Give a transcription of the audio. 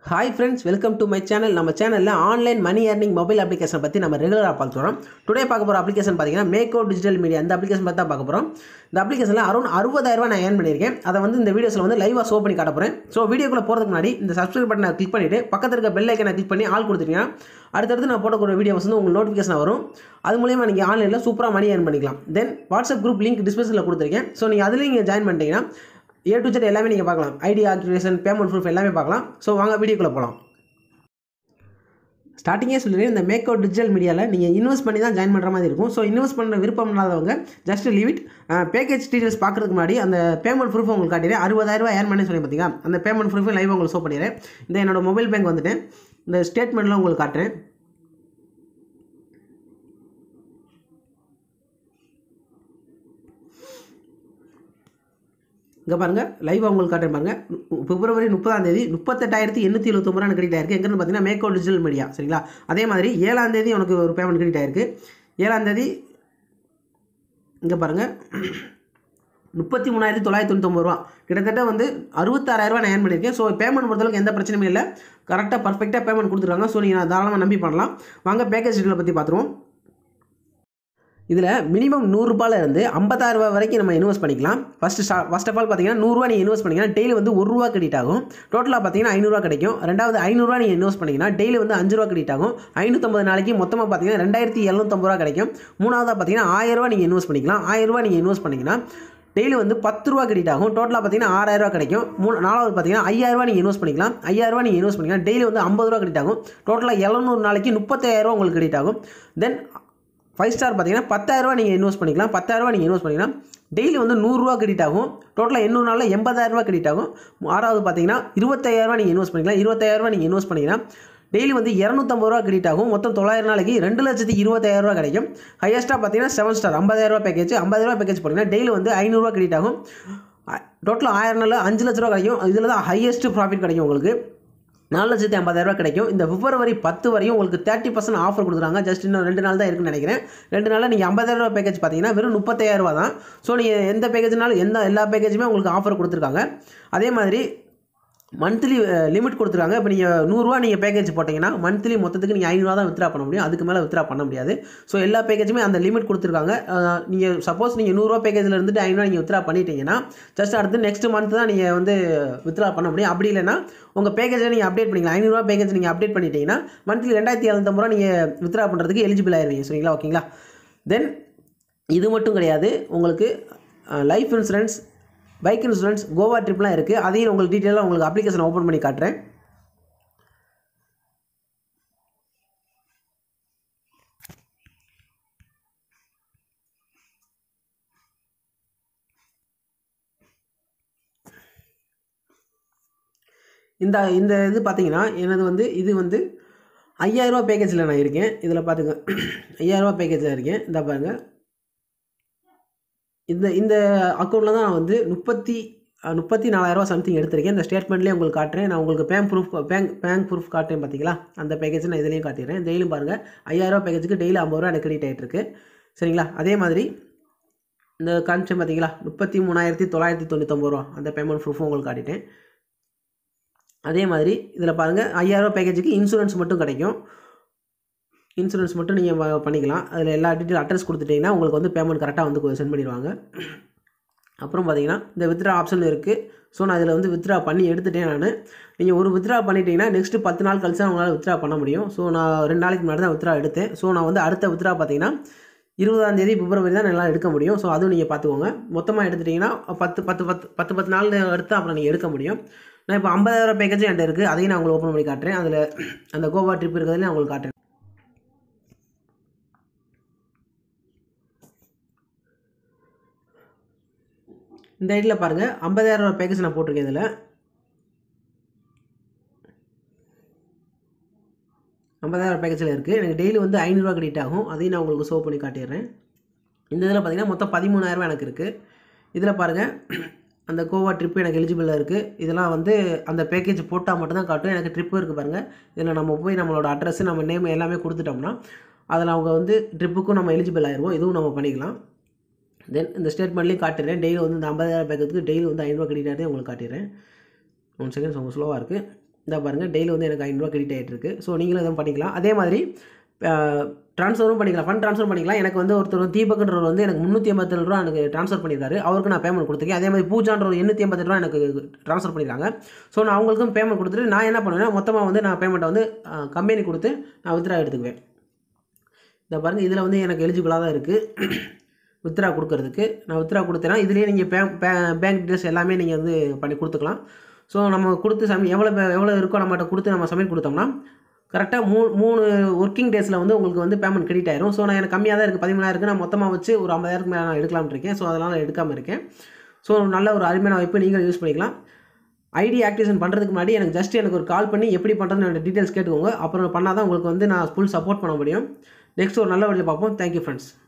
hi friends welcome to my channel நம்ம சேனலில் online money earning mobile application பற்றி நம்ம ரெகுலராக பார்க்க போகிறோம் டுடே பார்க்க போகிற அப்ளிகேஷன் பார்த்தீங்கன்னா மேக்கோ டிஜிட்டல் மீடியா இந்த அப்ளிகேஷன் பற்றி தான் பார்க்க போகிறோம் இந்த அப்ளிகேஷனில் அரௌண்ட் அறுபதாயிரரூவா நான் ஏர்ன் பண்ணியிருக்கேன் அதை வந்து இந்த வீடியோஸில் வந்து லைவாக ஷோ பண்ணி காட்ட போகிறேன் ஸோ வீடியோக்குள்ளே போகிறதுக்கு முன்னாடி இந்த சப்ஸ்கிரைப் பட்டனை கிளிக் பண்ணிவிட்டு பக்கத்தில் இருக்க பெல் ஐக்கனை கிளிக் பண்ணி ஆள் கொடுத்துட்டீங்கன்னா அடுத்தடுத்து நான் போடக்கூடிய வீடியோஸ் வந்து உங்களுக்கு நோட்டிஃபிகேஷன் வரும் அது மூலியமாக நீங்கள் ஆன்லைனில் சூப்பராக மணி ஏர்ன் பண்ணிக்கலாம் தென் வாட்ஸ்அப் குரூப் லிங்க் டிஸ்கிரிப்ஷனில் கொடுத்துருக்கேன் ஸோ நீங்கள் அதில் நீங்கள் ஜாயின் பண்ணிட்டீங்கன்னா ஏ டு ஜெட் எல்லாமே நீங்கள் பார்க்கலாம் ஐடி ஆக்டிவேஷன் பேமெண்ட் ப்ரூஃப் எல்லாமே பார்க்கலாம் ஸோ வாங்க வீடியோக்குள்ளே போகலாம் ஸ்டார்டிங்கே சொல்லிடுறேன் இந்த மேக் அவுட் டிஜிட்டல் மீடியாவில் நீங்கள் இன்வெஸ்ட் பண்ணி தான் ஜாயின் பண்ணுற மாதிரி இருக்கும் ஸோ இன்வெஸ்ட் பண்ண விருப்பம் இல்லாதவங்க just leave it package details பார்க்குறதுக்கு முன்னாடி அந்த பேமெண்ட் ப்ரூஃப் உங்களுக்கு காட்டிடுறேன் அறுபதாயிரரூவா ஏர்ன் பண்ணி சொல்லி பார்த்தீங்களா அந்த பேமெண்ட் ப்ரூஃபும் லைவ் உங்களுக்கு ஷோ பண்ணிடுறேன் இந்த என்னோட மொபைல் பேங்க் வந்துட்டேன் இந்த ஸ்டேட்மெண்ட்லாம் உங்களுக்கு காட்டுறேன் இங்கே பாருங்கள் லைவாக உங்களுக்கு காட்டுறேன் பாருங்கள் பிப்ரவரி முப்பதாம் தேதி முப்பத்தெட்டாயிரத்தி எண்ணூற்றி எழுபத்தொம்பது ரூபா கிரெடிட் ஆயிருக்கு எங்கன்னு பார்த்தீங்கன்னா மேக்கோ டிஜிட்டல் மீடியா சரிங்களா அதே மாதிரி ஏழாம் தேதி உனக்கு ஒரு பேமெண்ட் கிரெடிட் ஆயிருக்கு ஏழாம் தேதி இங்கே பாருங்கள் முப்பத்தி மூணாயிரத்தி தொள்ளாயிரத்தி தொண்ணூத்தொம்பது ரூபா கிட்டத்தட்ட வந்து அறுபத்தாறாயிரரூவா நான் ஏர்ன் பண்ணியிருக்கேன் ஸோ பேமெண்ட் பொறுத்தளவுக்கு எந்த பிரச்சனையும் இல்லை கரெக்டாக பர்ஃபெக்டாக பேமெண்ட் கொடுத்துருக்காங்க ஸோ நீங்கள் தாராளமாக நம்பி பண்ணலாம் வாங்க பேக்கேஜ் டீட்டெயில் பற்றி பார்த்துருவோம் இதில் மினிமம் நூறுரூபால இருந்து ஐம்பத்தாயிரம் ரூபாய் வரைக்கும் நம்ம இன்வெஸ்ட் பண்ணிக்கலாம் ஃபஸ்ட்டு ஸ்டா ஃபஸ்ட் ஆஃப் ஆல் பார்த்தீங்கன்னா நூறுரூவா நீங்கள் இன்வெஸ்ட் பண்ணிங்கன்னா டெய்லி வந்து ஒரு ரூபா கிரெடிட் ஆகும் டோட்டலாக பார்த்தீங்கன்னா ஐநூறுரூவா கிடைக்கும் ரெண்டாவது ஐநூறுரூவா நீங்கள் இன்வெஸ்ட் பண்ணிங்கன்னா டெய்லி வந்து அஞ்சு ரூபா கிரெடிட் ஆகும் ஐநூற்றம்பது நாளைக்கு மொத்தமாக பார்த்தீங்கன்னா ரெண்டாயிரத்தி எழுநூத்தம்பது ரூபா கிடைக்கும் மூணாவதாக பார்த்தீங்கன்னா ஆயிரரூவா நீங்கள் இன்வெஸ்ட் பண்ணிக்கலாம் ஆயிரரூவா நீங்கள் இன்வெஸ்ட் பண்ணிங்கன்னா டெய்லி வந்து பத்து ரூபா கிரெடிட் ஆகும் டோட்டலாக பார்த்தீங்கன்னா ஆறாயிரரூவா கிடைக்கும் மூணு நாலாவது பார்த்தீங்கன்னா ஐயாயிரரூவா நீங்கள் இன்வெஸ்ட் பண்ணிக்கலாம் ஐயாயிரரூவா நீங்கள் இன்வெஸ்ட் பண்ணிக்கலாம் டெய்லி வந்து ஐம்பது ரூபா கிரெடிட் ஆகும் டோட்டலாக எழுநூறு நாளைக்கு முப்பத்தாயிரரூவா உங்களுக்கு கிரெடிட் ஆகும் தென் ஃபைவ் ஸ்டார் பார்த்தீங்கன்னா பத்தாயிரரூவா நீங்கள் இன்வெஸ்ட் பண்ணிக்கலாம் பத்தாயிரரூவா நீங்கள் இன்வெஸ்ட் பண்ணிக்கலாம் டெய்லி வந்து நூறுரூவா கிரெடிட் ஆகும் டோட்டலாக எண்ணூறு நாளில் எண்பதாயிரரூவா கிரெடிட் ஆகும் ஆறாவது பார்த்தீங்கன்னா இருபத்தாயிரரூவா நீங்கள் இன்வெஸ்ட் பண்ணிக்கலாம் இருபத்தாயிரரூவா நீங்கள் இன்வெஸ்ட் பண்ணிங்கன்னா டெய்லி வந்து இரநூத்தம்பது ரூபா கிரெடிட் ஆகும் மொத்தம் தொள்ளாயிரம் நாளைக்கு ரெண்டு லட்சத்தி இருபத்தாயிரரூவா கிடைக்கும் ஹையஸ்ட்டாக பார்த்தீங்கன்னா செவன் ஸ்டார் ஐம்பதாயிரரூவா பேக்கேஜ் ஐம்பதாயிரரூவா பேக்கேஜ் போட்டிங்கன்னா டெய்லி வந்து ஐநூறுரூவா கிரெடிட் ஆகும் டோட்டலாக ஆயிரம் நாளில் அஞ்சு லட்ச ரூபா கிடைக்கும் இதில் தான் ஹையஸ்ட் ப்ராஃபிட் கிடைக்கும் உங்களுக்கு நாலு லட்சத்தி ஐம்பதாயிரரூவா கிடைக்கும் இந்த பிப்ரவரி பத்து வரையும் உங்களுக்கு தேர்ட்டி பர்சன்ட் ஆஃபர் கொடுக்குறாங்க ஜஸ்ட் இன்னும் ரெண்டு நாள் தான் இருக்குன்னு நினைக்கிறேன் ரெண்டு நாளில் நீங்கள் ஐம்பதாயிரரூவா பேக்கேஜ் பார்த்தீங்கன்னா வெறும் முப்பத்தாயிரரூவா தான் ஸோ நீங்கள் எந்த பேக்கேஜ்னாலும் எந்த எல்லா பேக்கேஜுமே உங்களுக்கு ஆஃபர் கொடுத்துருக்காங்க அதே மாதிரி மந்த்லி லிமிட் கொடுத்துருக்காங்க இப்போ நீங்கள் நூறுரூவா நீங்கள் பேக்கேஜ் போட்டிங்கன்னா மந்த்லி மொத்தத்துக்கு நீங்கள் ஐநூறுவா தான் வித்ரா பண்ண முடியும் அதுக்கு மேலே வித்ரா பண்ண முடியாது ஸோ எல்லா பேக்கேஜுமே அந்த லிமிட் கொடுத்துருக்காங்க நீங்கள் சப்போஸ் நீங்கள் நூறுரூவா பேக்கேஜில் இருந்துட்டு ஐநூறுவா நீங்கள் வித்ரா பண்ணிட்டீங்கன்னா ஜஸ்ட் அடுத்து நெக்ஸ்ட் மந்த் தான் நீங்கள் வந்து வித்ரா பண்ண முடியும் அப்படி இல்லைன்னா உங்கள் பேக்கேஜில் நீங்கள் அப்டேட் பண்ணிக்கலாம் ஐநூறுரூவா பேக்கேஜ் நீங்கள் அப்டேட் பண்ணிட்டீங்கன்னா மந்த்லி ரெண்டாயிரத்தி எழுநூத்தம்பது ரூபா நீங்கள் வித்ரா பண்ணுறதுக்கு எலிஜிபிள் ஆயிருவீங்க சரிங்களா ஓகேங்களா தென் இது மட்டும் கிடையாது உங்களுக்கு life insurance bike insurance Goa ட்ரிப்லாம் இருக்குது அதையும் உங்களுக்கு டீட்டெயிலாக உங்களுக்கு அப்ளிகேஷன் ஓப்பன் பண்ணி காட்டுறேன் இந்த இந்த இது பார்த்தீங்கன்னா எனது வந்து இது வந்து ஐயாயிரரூபா பேக்கேஜில் நான் இருக்கேன் இதில் பார்த்துங்க ஐயாயிரரூபா பேக்கேஜில் இருக்கேன் இந்த பாருங்கள் இந்த இந்த அக்கௌண்ட்டில் தான் நான் வந்து முப்பத்தி முப்பத்தி நாலாயிரரூவா சம்திங் எடுத்திருக்கேன் இந்த ஸ்டேட்மெண்ட்லேயே உங்களுக்கு காட்டுறேன் நான் உங்களுக்கு bank proof bank bank proof காட்டுறேன் பார்த்தீங்களா அந்த பேக்கேஜ் நான் இதுலேயும் காட்டிடுறேன் டெய்லியும் பாருங்கள் ஐயாயிரரூவா பேக்கேஜுக்கு டெய்லி ஐம்பது ரூபா எனக்கு கிரெடிட் ஆகிட்டு இருக்கு சரிங்களா அதே மாதிரி இந்த காமிச்சேன் பார்த்தீங்களா முப்பத்தி மூணாயிரத்தி தொள்ளாயிரத்தி தொண்ணூத்தொம்பது ரூபா அந்த பேமெண்ட் ப்ரூஃபும் உங்களுக்கு காட்டிட்டேன் அதே மாதிரி இதில் பாருங்கள் ஐயாயிரரூவா பேக்கேஜுக்கு இன்சூரன்ஸ் மட்டும் கிடைக்கும் இன்சூரன்ஸ் மட்டும் நீங்கள் பண்ணிக்கலாம் அதில் எல்லா டீட்டெயில் அட்ரஸ் கொடுத்துட்டிங்கன்னா உங்களுக்கு வந்து பேமெண்ட் கரெக்டாக வந்து சென்ட் பண்ணிடுவாங்க அப்புறம் பார்த்தீங்கன்னா இந்த வித்ரா ஆப்ஷன் இருக்குது ஸோ நான் இதில் வந்து வித்ரா பண்ணி எடுத்துட்டேன் நான் நீங்கள் ஒரு வித்ரா பண்ணிட்டீங்கன்னா நெக்ஸ்ட்டு பத்து நாள் கழிச்சு உங்களால் வித்ரா பண்ண முடியும் ஸோ நான் ரெண்டு நாளைக்கு முன்னாடி தான் வித்ரா எடுத்தேன் ஸோ நான் வந்து அடுத்த வித்ரா பார்த்தீங்கன்னா இருபதாம் தேதி பிப்ரவரி தான் என்னால் எடுக்க முடியும் ஸோ அதுவும் நீங்கள் பார்த்துக்கோங்க மொத்தமாக எடுத்துட்டிங்கன்னா பத்து பத்து பத்து பத்து பத்து நாள் எடுத்து அப்புறம் நீங்கள் எடுக்க முடியும் நான் இப்போ ஐம்பதாயிரம் பேக்கேஜும் என்கிட்ட இருக்குது அதையும் நான் உங்களுக்கு ஓப்பன் பண்ணி காட்டுறேன் அதில் அந்த கோவா ட்ரிப் இருக்கிறதுலையும் நான் உங்களுக்கு காட்டுறேன் இந்த ஐடியில் பாருங்கள் ஐம்பதாயிரம் ரூபா பேக்கேஜ் நான் போட்டிருக்கேன் இதில் ஐம்பதாயிரம் பேக்கேஜில் இருக்குது எனக்கு டெய்லி வந்து ஐநூறுரூவா கிரெடிட் ஆகும் அதையும் நான் உங்களுக்கு ஷோ பண்ணி காட்டிடுறேன் இந்த இதில் பார்த்தீங்கன்னா மொத்தம் பதிமூணாயிரரூவா எனக்கு இருக்குது இதில் பாருங்கள் அந்த கோவா ட்ரிப்பு எனக்கு எலிஜிபிளாக இருக்குது இதெல்லாம் வந்து அந்த பேக்கேஜ் போட்டால் மட்டும்தான் காட்டும் எனக்கு ட்ரிப்பு இருக்குது பாருங்கள் இதில் நம்ம போய் நம்மளோட அட்ரஸ் நம்ம நேம் எல்லாமே கொடுத்துட்டோம்னா அதில் அவங்க வந்து ட்ரிப்புக்கும் நம்ம எலிஜிபிள் ஆயிடுவோம் இதுவும் நம்ம பண்ணிக்கலாம் தென் இந்த ஸ்டேட்மெண்ட்லேயும் காட்டுறேன் டெய்லி வந்து இந்த ஐம்பதாயிரம் பேக்கத்துக்கு டெய்லி வந்து ஐநூறுவா கிரெடிட் ஆகிறதே உங்களுக்கு காட்டிடுறேன் ஒன் செகண்ட்ஸ் உங்கள் ஸ்லோவாக இருக்குது இந்த பாருங்கள் டெய்லி வந்து எனக்கு ஐநூறுரூவா கிரெடிட் ஆகிட்டு இருக்கு ஸோ நீங்களும் எதுவும் பண்ணிக்கலாம் அதே மாதிரி ட்ரான்ஸ்ஃபரும் பண்ணிக்கலாம் ஃபண்ட் ட்ரான்ஸ்ஃபர் பண்ணிக்கலாம் எனக்கு வந்து ஒருத்தர் தீபக்ன்றவர் வந்து எனக்கு முந்நூற்றி எண்பத்தேழு ரூபா எனக்கு ட்ரான்ஸ்ஃபர் பண்ணியிருக்காரு அவருக்கு நான் பேமெண்ட் கொடுத்துருக்கேன் அதே மாதிரி பூஜான்ற ஒரு எண்ணூற்றி எண்பத்தெட்டு ரூபா எனக்கு ட்ரான்ஸ்ஃபர் பண்ணியிருக்காங்க ஸோ நான் அவங்களுக்கும் பேமெண்ட் கொடுத்துட்டு நான் என்ன பண்ணுவேன்னா மொத்தமாக வந்து நான் பேமெண்ட்டை வந்து கம்பெனி கொடுத்து நான் வித்ரா எடுத்துக்குவேன் இந்த பாருங்கள் இதில் வந்து எனக்கு எலிஜிபிளாக தான் இருக்குது வித்ரா கொடுக்கறதுக்கு நான் வித்ரா கொடுத்தேன்னா இதுலேயே நீங்கள் பேங்க் பேங்க் டீட்டெயில்ஸ் எல்லாமே நீங்கள் வந்து பண்ணி கொடுத்துக்கலாம் ஸோ நம்ம கொடுத்து சமி எவ்வளோ எவ்வளோ இருக்கோ நம்மகிட்ட கொடுத்து நம்ம சப்மிட் கொடுத்தோம்னா கரெக்டாக மூ மூணு ஒர்க்கிங் டேஸில் வந்து உங்களுக்கு வந்து பேமெண்ட் கிரெடிட் ஆயிரும் ஸோ நான் எனக்கு கம்மியாக தான் இருக்குது பதிமூணாயிரம் நான் மொத்தமாக வச்சு ஒரு ஐம்பதாயிரத்துக்கு மேலே நான் எடுக்கலாம்னு இருக்கேன் ஸோ அதனால் நான் எடுக்காமல் இருக்கேன் ஸோ நல்ல ஒரு அருமையான வாய்ப்பு நீங்கள் யூஸ் பண்ணிக்கலாம் ஐடி ஆக்டிவேஷன் பண்ணுறதுக்கு முன்னாடி எனக்கு ஜஸ்ட் எனக்கு ஒரு கால் பண்ணி எப்படி பண்ணுறதுன்னு என்னோட டீட்டெயில்ஸ் கேட்டுக்கோங்க அப்புறம் பண்ணால் தான் உங்களுக்கு வந்து நான் ஃபுல் சப்போர்ட் பண்ண முடியும் நெக்ஸ்ட் ஒரு நல்ல வழியில் பார்ப்போம் தேங்க்யூ ஃப்ரெண்ட்ஸ்